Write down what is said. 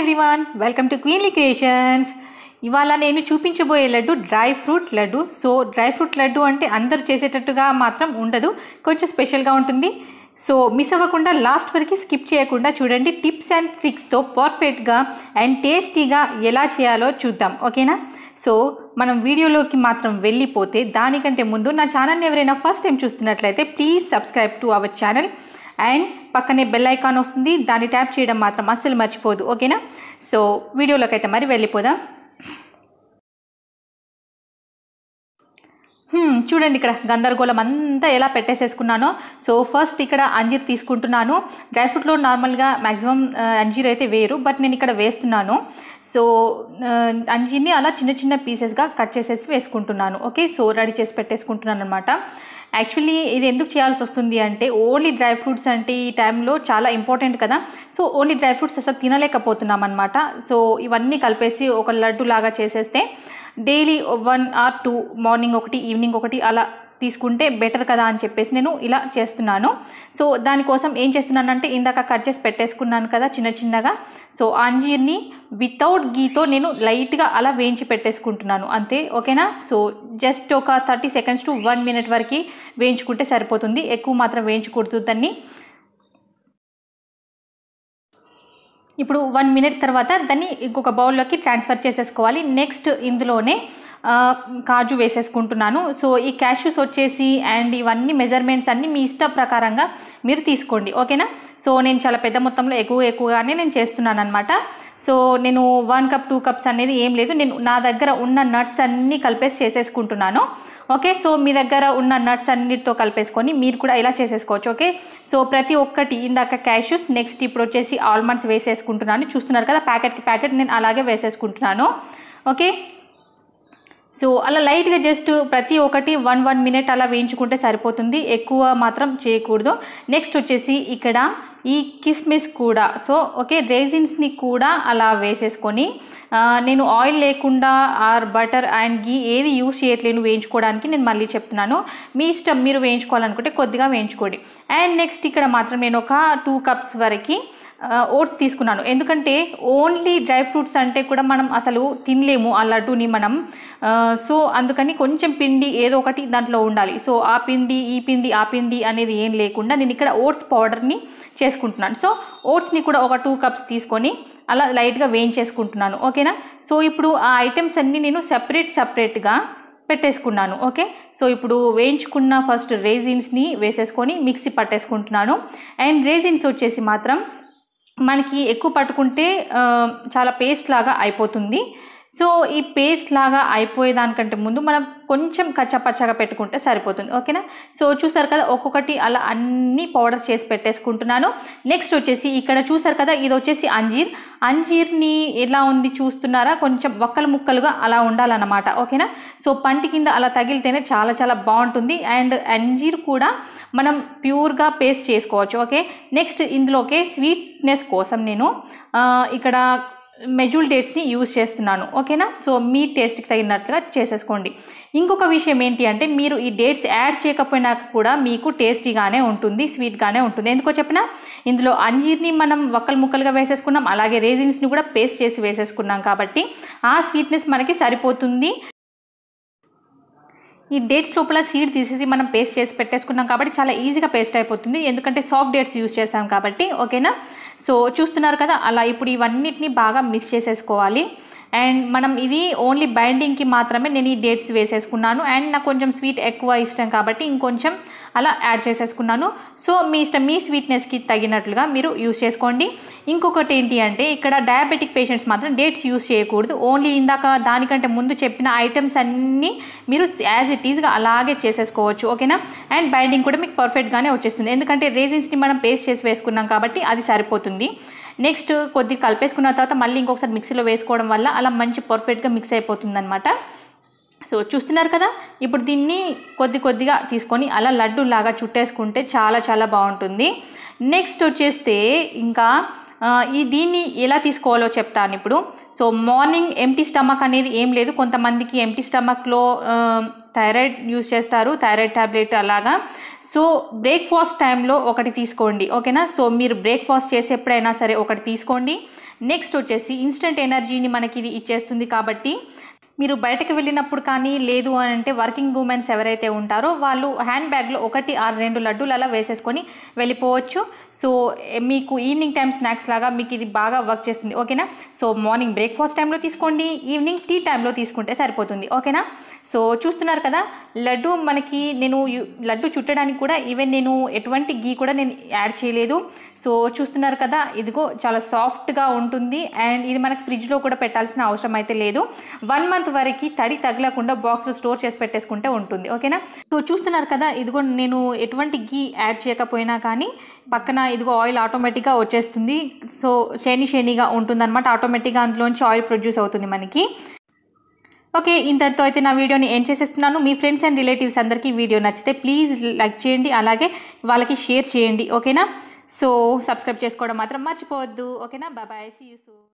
everyone welcome to queenly creations ఇవాళ నేను చూపించబోయే laddu dry fruit laddu so dry fruit laddu అంటే అందరూ చేసేటట్టుగా మాత్రం ఉండదు కొంచెం స్పెషల్గా ఉంటుంది సో మిస్ అవ్వకుండా లాస్ట్ వరకు స్కిప్ చేయకుండా చూడండి టిప్స్ అండ్ ట్రిక్స్తో పర్ఫెక్ట్గా అండ్ టేస్టీగా ఎలా చేయాలో చూద్దాం ఓకేనా సో మనం వీడియోలోకి మాత్రం వెళ్ళిపోతే దానికంటే ముందు నా ఛానల్ని ఎవరైనా ఫస్ట్ టైం చూస్తున్నట్లయితే please subscribe to our channel and పక్కనే బెల్ ఐకాన్ వస్తుంది దాన్ని ట్యాప్ చేయడం మాత్రం అస్సలు మర్చిపోదు ఓకేనా సో వీడియోలోకి అయితే మరి వెళ్ళిపోదాం హ్మ్, చూడండి ఇక్కడ గందరగోళం అంతా ఎలా పెట్టేసేసుకున్నానో సో ఫస్ట్ ఇక్కడ అంజీర్ తీసుకుంటున్నాను డ్రై ఫ్రూట్లో నార్మల్గా మ్యాక్సిమం అంజీర్ అయితే వేరు బట్ నేను ఇక్కడ వేస్తున్నాను సో ఆ, అంజీర్ని అలా చిన్న చిన్న పీసెస్గా కట్ చేసేసి వేసుకుంటున్నాను ఓకే సో రెడీ చేసి పెట్టేసుకుంటున్నాను అనమాట యాక్చువల్లీ ఇది ఎందుకు చేయాల్సి వస్తుంది అంటే ఓన్లీ డ్రై ఫ్రూట్స్ అంటే ఈ టైంలో చాలా ఇంపార్టెంట్ కదా సో ఓన్లీ డ్రై ఫ్రూట్స్ అసలు తినలేకపోతున్నాం అనమాట సో ఇవన్నీ కలిపేసి ఒక లడ్డు లాగా చేసేస్తే daily one or two morning ఒకటి ఈవినింగ్ ఒకటి అలా తీసుకుంటే బెటర్ కదా అని చెప్పేసి నేను ఇలా చేస్తున్నాను సో దానికోసం ఏం చేస్తున్నానంటే ఇందాక కట్ చేసి పెట్టేసుకున్నాను కదా చిన్న చిన్నగా సో అంజీర్ని వితౌట్ గీతో నేను లైట్గా అలా వేయించి పెట్టేసుకుంటున్నాను అంతే ఓకేనా సో జస్ట్ ఒక thirty seconds to one minute వరకు వేయించుకుంటే సరిపోతుంది ఎక్కువ మాత్రం వేయించకూడదు దాన్ని ఇప్పుడు వన్ మినిట్ తర్వాత దాన్ని ఇంకొక బౌల్లోకి ట్రాన్స్ఫర్ చేసేసుకోవాలి నెక్స్ట్ ఇందులోనే ఆ, కాజు వేసేసుకుంటున్నాను సో ఈ క్యాష్యూస్ వచ్చేసి అండ్ ఇవన్నీ మెజర్మెంట్స్ అన్నీ మీ ఇష్ట ప్రకారంగా మీరు తీసుకోండి ఓకేనా సో నేను చాలా పెద్ద మొత్తంలో ఎక్కువ ఎక్కువగానే నేను చేస్తున్నాను అనమాట సో నేను వన్ కప్ టూ కప్స్ అనేది ఏం లేదు నేను నా దగ్గర ఉన్న నట్స్ అన్నీ కలిపేసి చేసేసుకుంటున్నాను ఓకే సో మీ దగ్గర ఉన్న నట్స్ అన్నిటితో కలిపేసుకొని మీరు కూడా ఇలా చేసేసుకోవచ్చు ఓకే సో ప్రతి ఒక్కటి ఇందాక క్యాష్యూస్ నెక్స్ట్ ఇప్పుడు వచ్చేసి ఆల్మండ్స్ వేసేసుకుంటున్నాను చూస్తున్నారు కదా ప్యాకెట్కి ప్యాకెట్ నేను అలాగే వేసేసుకుంటున్నాను ఓకే సో అలా లైట్గా జస్ట్ ప్రతి ఒక్కటి వన్ వన్ మినిట్ అలా వేయించుకుంటే సరిపోతుంది ఎక్కువ మాత్రం చేయకూడదు నెక్స్ట్ వచ్చేసి ఇక్కడ ఈ కిస్మిస్ కూడా సో ఓకే రేజిన్స్ని కూడా అలా వేసేసుకొని ఆ, నేను ఆయిల్ లేకుండా ఆర్ బటర్ అండ్ గీ ఏది యూస్ చేయట్లేను వేయించుకోవడానికి నేను మళ్ళీ చెప్తున్నాను మీ ఇష్టం మీరు వేయించుకోవాలనుకుంటే కొద్దిగా వేయించుకోండి అండ్ నెక్స్ట్ ఇక్కడ మాత్రం నేను ఒక టూ కప్స్ వరకు ఓట్స్ తీసుకున్నాను ఎందుకంటే ఓన్లీ డ్రై ఫ్రూట్స్ అంటే కూడా మనం అసలు తినలేము ఆ లడ్డూని మనం ఆ, సో అందుకని కొంచెం పిండి ఏదో ఒకటి దాంట్లో ఉండాలి సో ఆ పిండి ఈ పిండి ఆ పిండి అనేది ఏం లేకుండా నేను ఇక్కడ ఓట్స్ పౌడర్ని చేసుకుంటున్నాను సో ఓట్స్ని కూడా ఒక టూ కప్స్ తీసుకొని అలా లైట్గా వేయించేసుకుంటున్నాను ఓకేనా సో ఇప్పుడు ఆ ఐటమ్స్ అన్నీ నేను సెపరేట్ సపరేట్గా పెట్టేసుకున్నాను ఓకే సో ఇప్పుడు వేయించుకున్న ఫస్ట్ రేజిన్స్ని వేసేసుకొని మిక్సీ పట్టేసుకుంటున్నాను అండ్ రేజిన్స్ వచ్చేసి మాత్రం మనకి ఎక్కువ పట్టుకుంటే ఆ, చాలా పేస్ట్ లాగా అయిపోతుంది సో ఈ పేస్ట్ లాగా అయిపోయేదానికంటే ముందు మనం కొంచెం కచ్చపచ్చగా పెట్టుకుంటే సరిపోతుంది ఓకేనా సో చూసారు కదా ఒక్కొక్కటి అలా అన్ని పౌడర్స్ చేసి పెట్టేసుకుంటున్నాను నెక్స్ట్ వచ్చేసి ఇక్కడ చూసారు కదా ఇది వచ్చేసి అంజీర్ అంజీర్ని ఎలా ఉంది చూస్తున్నారా కొంచెం ఒక్కలు ముక్కలుగా అలా ఉండాలన్నమాట ఓకేనా సో పంటి కింద అలా తగిలితేనే చాలా చాలా బాగుంటుంది అండ్ అంజీర్ కూడా మనం ప్యూర్గా పేస్ట్ చేసుకోవచ్చు ఓకే నెక్స్ట్ ఇందులోకే స్వీట్నెస్ కోసం నేను ఆ, ఇక్కడ మెజూల్ డేట్స్ని యూజ్ చేస్తున్నాను ఓకేనా సో మీ టేస్ట్కి తగినట్లుగా చేసేసుకోండి ఇంకొక విషయం ఏంటి అంటే మీరు ఈ డేట్స్ యాడ్ చేయకపోయినా కూడా మీకు టేస్టీగానే ఉంటుంది స్వీట్గానే ఉంటుంది ఎందుకో చెప్పినా ఇందులో అంజీర్ని మనం వక్కలు ముక్కలుగా వేసేసుకున్నాం అలాగే రేజిన్స్ని కూడా పేస్ట్ చేసి వేసేసుకున్నాం కాబట్టి ఆ స్వీట్నెస్ మనకి సరిపోతుంది ఈ డేట్స్ లోపల సీడ్ తీసేసి మనం పేస్ట్ చేసి పెట్టేసుకున్నాం కాబట్టి చాలా ఈజీగా పేస్ట్ అయిపోతుంది ఎందుకంటే సాఫ్ట్ డేట్స్ యూస్ చేసాం కాబట్టి ఓకేనా సో చూస్తున్నారు కదా అలా ఇప్పుడు ఇవన్నిటిని బాగా మిక్స్ చేసేసుకోవాలి అండ్ మనం ఇది ఓన్లీ బైండింగ్కి మాత్రమే నేను ఈ డేట్స్ వేసేసుకున్నాను అండ్ నాకు కొంచెం స్వీట్ ఎక్కువ ఇష్టం కాబట్టి ఇంకొంచెం అలా యాడ్ చేసేసుకున్నాను సో మీ ఇష్టం మీ స్వీట్నెస్కి తగినట్లుగా మీరు యూస్ చేసుకోండి ఇంకొకటి ఏంటి అంటే ఇక్కడ డయాబెటిక్ పేషెంట్స్ మాత్రం డేట్స్ యూస్ చేయకూడదు ఓన్లీ ఇందాక దానికంటే ముందు చెప్పిన ఐటమ్స్ అన్నీ మీరు యాజ్ ఇట్ ఈజ్గా అలాగే చేసేసుకోవచ్చు ఓకేనా అండ్ బైండింగ్ కూడా మీకు పర్ఫెక్ట్గానే వచ్చేస్తుంది ఎందుకంటే రేజిన్స్ని మనం పేస్ట్ చేసి వేసుకున్నాం కాబట్టి అది సరిపోతుంది నెక్స్ట్ కొద్దిగా కలిపేసుకున్న తర్వాత మళ్ళీ ఇంకొకసారి మిక్సీలో వేసుకోవడం వల్ల అలా మంచి పర్ఫెక్ట్గా మిక్స్ అయిపోతుంది అనమాట సో చూస్తున్నారు కదా ఇప్పుడు దీన్ని కొద్ది కొద్దిగా తీసుకొని అలా లడ్డు లాగా చుట్టేసుకుంటే చాలా చాలా బాగుంటుంది నెక్స్ట్ వచ్చేస్తే ఇంకా ఆ, ఈ దీన్ని ఎలా తీసుకోవాలో చెప్తాను ఇప్పుడు సో మార్నింగ్ ఎంటీ స్టమక్ అనేది ఏం లేదు కొంతమందికి ఎంటీ స్టమక్లో థైరాయిడ్ యూస్ చేస్తారు థైరాయిడ్ ట్యాబ్లెట్ అలాగా సో బ్రేక్ఫాస్ట్ టైంలో ఒకటి తీసుకోండి ఓకేనా సో మీరు బ్రేక్ఫాస్ట్ చేసేప్పుడైనా సరే ఒకటి తీసుకోండి నెక్స్ట్ వచ్చేసి ఇన్స్టెంట్ ఎనర్జీని మనకి ఇది ఇచ్చేస్తుంది కాబట్టి మీరు బయటకు వెళ్ళినప్పుడు కానీ లేదు అని అంటే వర్కింగ్ ఉమెన్స్ ఎవరైతే ఉంటారో వాళ్ళు హ్యాండ్ బ్యాగ్లో ఒకటి ఆరు రెండు లడ్డూలు అలా వేసేసుకొని వెళ్ళిపోవచ్చు సో ఏ- మీకు ఈవినింగ్ టైం స్నాక్స్ లాగా మీకు ఇది బాగా వర్క్ చేస్తుంది ఓకేనా సో మార్నింగ్ బ్రేక్ఫాస్ట్ టైంలో తీసుకోండి ఈవినింగ్ టీ టైంలో తీసుకుంటే సరిపోతుంది ఓకేనా సో చూస్తున్నారు కదా లడ్డు మనకి నేను యు- లడ్డు చుట్టడానికి కూడా ఈవెన్ నేను ఎటువంటి గీ కూడా నేను యాడ్ చేయలేదు సో చూస్తున్నారు కదా ఇదిగో చాలా సాఫ్ట్గా ఉంటుంది అండ్ ఇది మనకి ఫ్రిడ్జ్లో కూడా పెట్టాల్సిన అవసరం అయితే లేదు వన్ మంత్ వరకు తడి తగలకుండా బాక్స్లో స్టోర్ చేసి పెట్టేసుకుంటే ఉంటుంది ఓకేనా సో చూస్తున్నారు కదా ఇదిగో నేను ఎటువంటి గీ యాడ్ చేయకపోయినా కానీ పక్కన ఇదిగో ఆయిల్ ఆటోమేటిక్గా వచ్చేస్తుంది సో షేని షేనీగా ఉంటుందన్నమాట ఆటోమేటిక్గా అందులోంచి ఆయిల్ ప్రొడ్యూస్ అవుతుంది మనకి ఓకే ఇంతటితో అయితే నా వీడియోని ఏం చేసేస్తున్నాను మీ ఫ్రెండ్స్ అండ్ రిలేటివ్స్ అందరికీ వీడియో నచ్చితే ప్లీజ్ లైక్ చేయండి అలాగే వాళ్ళకి షేర్ చేయండి ఓకేనా సో సబ్స్క్రైబ్ చేసుకోవడం మాత్రం మర్చిపోవద్దు ఓకేనా బాయ్ సీ యూ సో